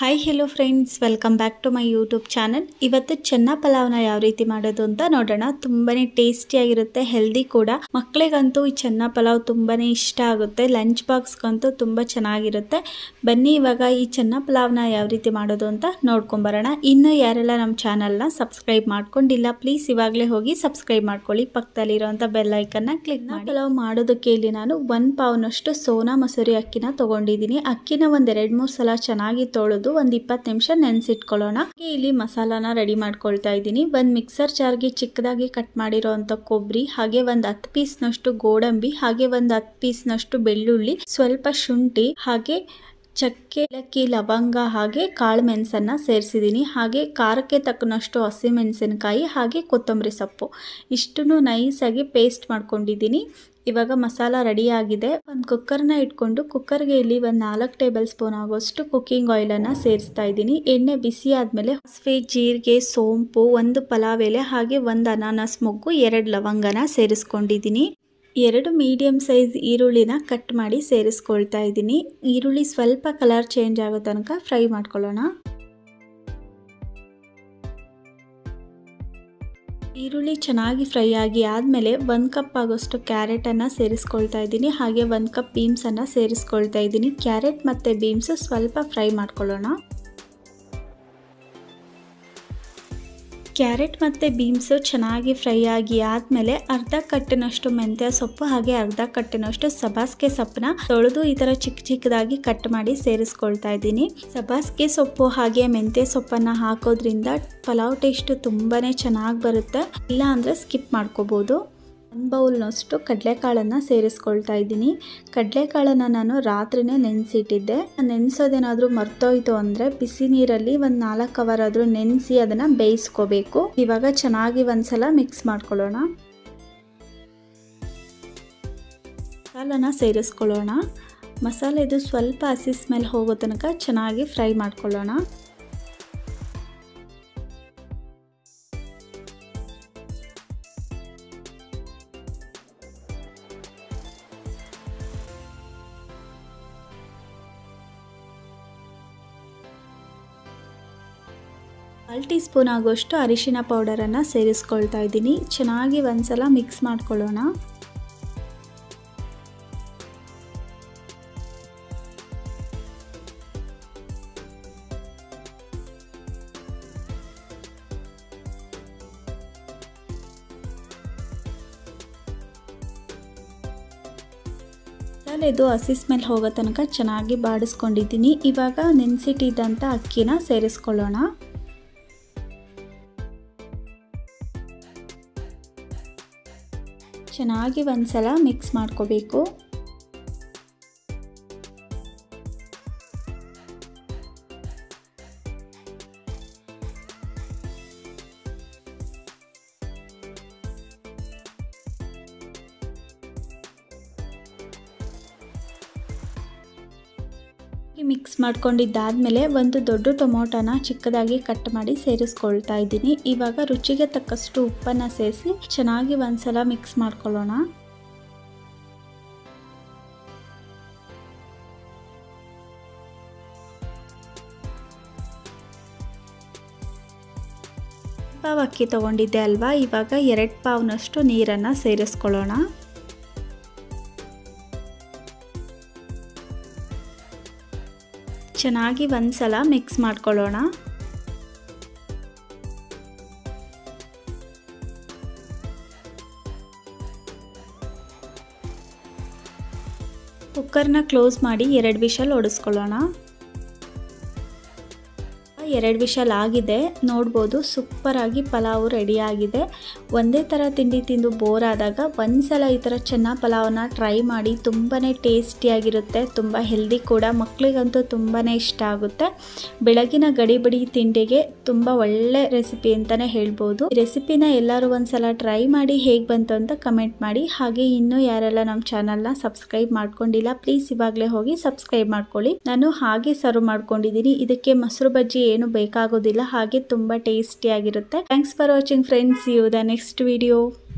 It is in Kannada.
hi hello friends welcome back to my YouTube channel ಇವತ್ತು ಚೆನ್ನ ಪಲಾವ್ನ ಯಾವ ರೀತಿ ಮಾಡೋದು ಅಂತ ನೋಡೋಣ ತುಂಬಾನೇ ಟೇಸ್ಟಿಯಾಗಿರುತ್ತೆ ಹೆಲ್ದಿ ಕೂಡ ಮಕ್ಕಳಿಗಂತೂ ಈ ಚೆನ್ನ ಪಲಾವ್ ತುಂಬಾನೇ ಇಷ್ಟ ಆಗುತ್ತೆ ಲಂಚ್ ಬಾಕ್ಸ್ಗಂತೂ ತುಂಬ ಚೆನ್ನಾಗಿರುತ್ತೆ ಬನ್ನಿ ಇವಾಗ ಈ ಚೆನ್ನ ಪಲಾವ್ನ ಯಾವ ರೀತಿ ಮಾಡೋದು ಅಂತ ನೋಡ್ಕೊಂಬರೋಣ ಇನ್ನು ಯಾರೆಲ್ಲ ನಮ್ಮ ಚಾನಲ್ನ ಸಬ್ಸ್ಕ್ರೈಬ್ ಮಾಡ್ಕೊಂಡಿಲ್ಲ ಪ್ಲೀಸ್ ಇವಾಗಲೇ ಹೋಗಿ ಸಬ್ಸ್ಕ್ರೈಬ್ ಮಾಡ್ಕೊಳ್ಳಿ ಪಕ್ಕದಲ್ಲಿರೋಂಥ ಬೆಲ್ ಐಕನ್ನ ಕ್ಲಿಕ್ ಮಾಡಿ ಪಲಾವ್ ಮಾಡೋದಕ್ಕೆ ಇಲ್ಲಿ ನಾನು ಒಂದು ಪಾವ್ನಷ್ಟು ಸೋನಾ ಮಸೂರಿ ಅಕ್ಕಿನ ತೊಗೊಂಡಿದ್ದೀನಿ ಅಕ್ಕಿನ ಒಂದು ಎರಡು ಮೂರು ಸಲ ಚೆನ್ನಾಗಿ ತೊಳೆದು ಒಂದು ಇಪ್ಪತ್ತು ನಿಮಿಷ ನೆನೆಸಿಟ್ಕೊಳ್ಳೋಣ ಇಲ್ಲಿ ಮಸಾಲಾನ ರೆಡಿ ಮಾಡ್ಕೊಳ್ತಾ ಇದ್ದೀನಿ ಒಂದು ಮಿಕ್ಸರ್ ಜಾರ್ಗೆ ಚಿಕ್ಕದಾಗಿ ಕಟ್ ಮಾಡಿರೋ ಅಂಥ ಕೊಬ್ಬರಿ ಹಾಗೆ ಒಂದು ಹತ್ತು ಪೀಸ್ನಷ್ಟು ಗೋಡಂಬಿ ಹಾಗೆ ಒಂದು ಹತ್ತು ಪೀಸ್ನಷ್ಟು ಬೆಳ್ಳುಳ್ಳಿ ಸ್ವಲ್ಪ ಶುಂಠಿ ಹಾಗೆ ಚಕ್ಕೆ ಏಲಕ್ಕಿ ಲವಂಗ ಹಾಗೆ ಕಾಳು ಮೆಣಸನ್ನು ಸೇರಿಸಿದ್ದೀನಿ ಹಾಗೆ ಖಾರಕ್ಕೆ ತಕ್ಕನಷ್ಟು ಹಸಿಮೆಣಸಿನಕಾಯಿ ಹಾಗೆ ಕೊತ್ತಂಬರಿ ಸೊಪ್ಪು ಇಷ್ಟನ್ನು ನೈಸಾಗಿ ಪೇಸ್ಟ್ ಮಾಡ್ಕೊಂಡಿದ್ದೀನಿ ಇವಾಗ ಮಸಾಲ ರೆಡಿ ಆಗಿದೆ ಒಂದು ಕುಕ್ಕರ್ನ ಇಟ್ಕೊಂಡು ಕುಕ್ಕರ್ಗೆ ಇಲ್ಲಿ ಒಂದು ನಾಲ್ಕು ಟೇಬಲ್ ಸ್ಪೂನ್ ಆಗೋಷ್ಟು ಕುಕ್ಕಿಂಗ್ ಆಯಿಲನ್ನು ಸೇರಿಸ್ತಾ ಇದ್ದೀನಿ ಎಣ್ಣೆ ಬಿಸಿ ಆದಮೇಲೆ ಸಾಸಿವೆ ಜೀರಿಗೆ ಸೋಂಪು ಒಂದು ಪಲಾವ್ ಎಲೆ ಹಾಗೆ ಒಂದು ಅನಾನಸ್ ಮೊಗ್ಗು ಎರಡು ಲವಂಗನ ಸೇರಿಸ್ಕೊಂಡಿದ್ದೀನಿ ಎರಡು ಮೀಡಿಯಮ್ ಸೈಜ್ ಈರುಳ್ಳಿನ ಕಟ್ ಮಾಡಿ ಸೇರಿಸ್ಕೊಳ್ತಾ ಇದ್ದೀನಿ ಈರುಳ್ಳಿ ಸ್ವಲ್ಪ ಕಲರ್ ಚೇಂಜ್ ಆಗೋ ತನಕ ಫ್ರೈ ಮಾಡ್ಕೊಳ್ಳೋಣ ಈರುಳ್ಳಿ ಚೆನ್ನಾಗಿ ಫ್ರೈ ಆಗಿ ಆದಮೇಲೆ ಒಂದು ಕಪ್ ಆಗೋಷ್ಟು ಕ್ಯಾರೆಟನ್ನು ಸೇರಿಸ್ಕೊಳ್ತಾ ಇದ್ದೀನಿ ಹಾಗೆ ಒಂದು ಕಪ್ ಬೀಮ್ಸನ್ನು ಸೇರಿಸ್ಕೊಳ್ತಾ ಇದ್ದೀನಿ ಕ್ಯಾರೆಟ್ ಮತ್ತು ಬೀಮ್ಸು ಸ್ವಲ್ಪ ಫ್ರೈ ಮಾಡ್ಕೊಳ್ಳೋಣ ಕ್ಯಾರೆಟ್ ಮತ್ತು ಬೀನ್ಸು ಚೆನ್ನಾಗಿ ಫ್ರೈ ಆಗಿ ಆದಮೇಲೆ ಅರ್ಧ ಕಟ್ಟಿನಷ್ಟು ಮೆಂತ್ಯ ಸೊಪ್ಪು ಹಾಗೆ ಅರ್ಧ ಕಟ್ಟಿನಷ್ಟು ಸಬಾಸ್ಗೆ ಸೊಪ್ಪನ್ನ ತೊಳೆದು ಈ ಥರ ಚಿಕ್ಕ ಚಿಕ್ಕದಾಗಿ ಕಟ್ ಮಾಡಿ ಸೇರಿಸ್ಕೊಳ್ತಾ ಇದ್ದೀನಿ ಸಬಾಸ್ಗೆ ಸೊಪ್ಪು ಹಾಗೆ ಮೆಂತ್ಯ ಸೊಪ್ಪನ್ನು ಹಾಕೋದ್ರಿಂದ ಪಲಾವ್ ಟೇಸ್ಟು ತುಂಬಾ ಚೆನ್ನಾಗಿ ಬರುತ್ತೆ ಇಲ್ಲ ಅಂದರೆ ಸ್ಕಿಪ್ ಮಾಡ್ಕೋಬೋದು ಒಂದು ಬೌಲ್ನಷ್ಟು ಕಡಲೆಕಾಳನ್ನು ಸೇರಿಸ್ಕೊಳ್ತಾ ಇದ್ದೀನಿ ಕಡಲೆಕಾಳನ್ನು ನಾನು ರಾತ್ರಿನೇ ನೆನೆಸಿಟ್ಟಿದ್ದೆ ನೆನೆಸೋದೇನಾದರೂ ಮರ್ತೋಯ್ತು ಅಂದರೆ ಬಿಸಿ ನೀರಲ್ಲಿ ಒಂದು ನಾಲ್ಕು ಅವರ್ ಆದರೂ ನೆನೆಸಿ ಅದನ್ನು ಬೇಯಿಸ್ಕೋಬೇಕು ಇವಾಗ ಚೆನ್ನಾಗಿ ಒಂದ್ಸಲ ಮಿಕ್ಸ್ ಮಾಡ್ಕೊಳ್ಳೋಣ ಮಸಾಲನ ಸೇರಿಸ್ಕೊಳ್ಳೋಣ ಮಸಾಲೆದು ಸ್ವಲ್ಪ ಹಸಿ ಸ್ಮೆಲ್ ಹೋಗೋ ತನಕ ಚೆನ್ನಾಗಿ ಫ್ರೈ ಮಾಡ್ಕೊಳ್ಳೋಣ ಕಾಲು ಟೀ ಸ್ಪೂನ್ ಆಗೋಷ್ಟು ಅರಿಶಿನ ಪೌಡರನ್ನು ಸೇರಿಸ್ಕೊಳ್ತಾ ಇದ್ದೀನಿ ಚೆನ್ನಾಗಿ ಒಂದ್ಸಲ ಮಿಕ್ಸ್ ಮಾಡ್ಕೊಳ್ಳೋಣ ಇದು ಹಸಿ ಸ್ಮೆಲ್ ಹೋಗೋ ತನಕ ಚೆನ್ನಾಗಿ ಬಾಡಿಸ್ಕೊಂಡಿದ್ದೀನಿ ಇವಾಗ ನೆನೆಸಿಟ್ಟಿದ್ದಂಥ ಅಕ್ಕಿನ ಸೇರಿಸ್ಕೊಳ್ಳೋಣ ಚೆನ್ನಾಗಿ ಒಂದ್ಸಲ ಮಿಕ್ಸ್ ಮಾಡ್ಕೋಬೇಕು ಮಿಕ್ಸ್ ಮಾಡ್ಕೊಂಡಿದ್ದಾದಮೇಲೆ ಒಂದು ದೊಡ್ಡ ಟೊಮೊಟೊನ ಚಿಕ್ಕದಾಗಿ ಕಟ್ ಮಾಡಿ ಸೇರಿಸ್ಕೊಳ್ತಾ ಇದ್ದೀನಿ ಇವಾಗ ರುಚಿಗೆ ತಕ್ಕಷ್ಟು ಉಪ್ಪನ್ನು ಸೇರಿಸಿ ಚೆನ್ನಾಗಿ ಒಂದ್ಸಲ ಮಿಕ್ಸ್ ಮಾಡ್ಕೊಳ್ಳೋಣ ಪಾವ್ ಅಕ್ಕಿ ತೊಗೊಂಡಿದ್ದೆ ಅಲ್ವಾ ಇವಾಗ ಎರಡು ಪಾವ್ನಷ್ಟು ನೀರನ್ನು ಸೇರಿಸ್ಕೊಳ್ಳೋಣ ಚೆನ್ನಾಗಿ ಒಂದ್ಸಲ ಮಿಕ್ಸ್ ಮಾಡ್ಕೊಳ್ಳೋಣ ಕುಕ್ಕರ್ನ ಕ್ಲೋಸ್ ಮಾಡಿ ಎರಡು ವಿಷಲ್ ಹೊಡಿಸ್ಕೊಳ್ಳೋಣ ಎರಡು ವಿಷಲ್ ಆಗಿದೆ ನೋಡ್ಬೋದು ಸೂಪರಾಗಿ ಪಲಾವು ರೆಡಿ ಆಗಿದೆ ಒಂದೇ ಥರ ತಿಂಡಿ ತಿಂದು ಬೋರ್ ಆದಾಗ ಒಂದ್ಸಲ ಈ ಥರ ಚೆನ್ನ ಪಲಾವನ್ನ ಟ್ರೈ ಮಾಡಿ ತುಂಬಾ ಟೇಸ್ಟಿಯಾಗಿರುತ್ತೆ ತುಂಬ ಹೆಲ್ದಿ ಕೂಡ ಮಕ್ಕಳಿಗಂತೂ ತುಂಬಾ ಇಷ್ಟ ಆಗುತ್ತೆ ಬೆಳಗಿನ ಗಡಿಬಿಡಿ ತಿಂಡಿಗೆ ತುಂಬ ಒಳ್ಳೆ ರೆಸಿಪಿ ಅಂತಲೇ ಹೇಳ್ಬೋದು ಈ ರೆಸಿಪಿನ ಎಲ್ಲರೂ ಒಂದ್ಸಲ ಟ್ರೈ ಮಾಡಿ ಹೇಗೆ ಬಂತು ಅಂತ ಕಮೆಂಟ್ ಮಾಡಿ ಹಾಗೆ ಇನ್ನೂ ಯಾರೆಲ್ಲ ನಮ್ಮ ಚಾನಲ್ನ ಸಬ್ಸ್ಕ್ರೈಬ್ ಮಾಡ್ಕೊಂಡಿಲ್ಲ ಪ್ಲೀಸ್ ಇವಾಗಲೇ ಹೋಗಿ ಸಬ್ಸ್ಕ್ರೈಬ್ ಮಾಡ್ಕೊಳ್ಳಿ ನಾನು ಹಾಗೆ ಸರ್ವ್ ಮಾಡ್ಕೊಂಡಿದ್ದೀನಿ ಇದಕ್ಕೆ ಮೊಸರು ಬಜ್ಜಿ ಏನು ಬೇಕಾಗೋದಿಲ್ಲ ಹಾಗೆ ತುಂಬ ಟೇಸ್ಟಿಯಾಗಿರುತ್ತೆ thanks for watching friends you the next video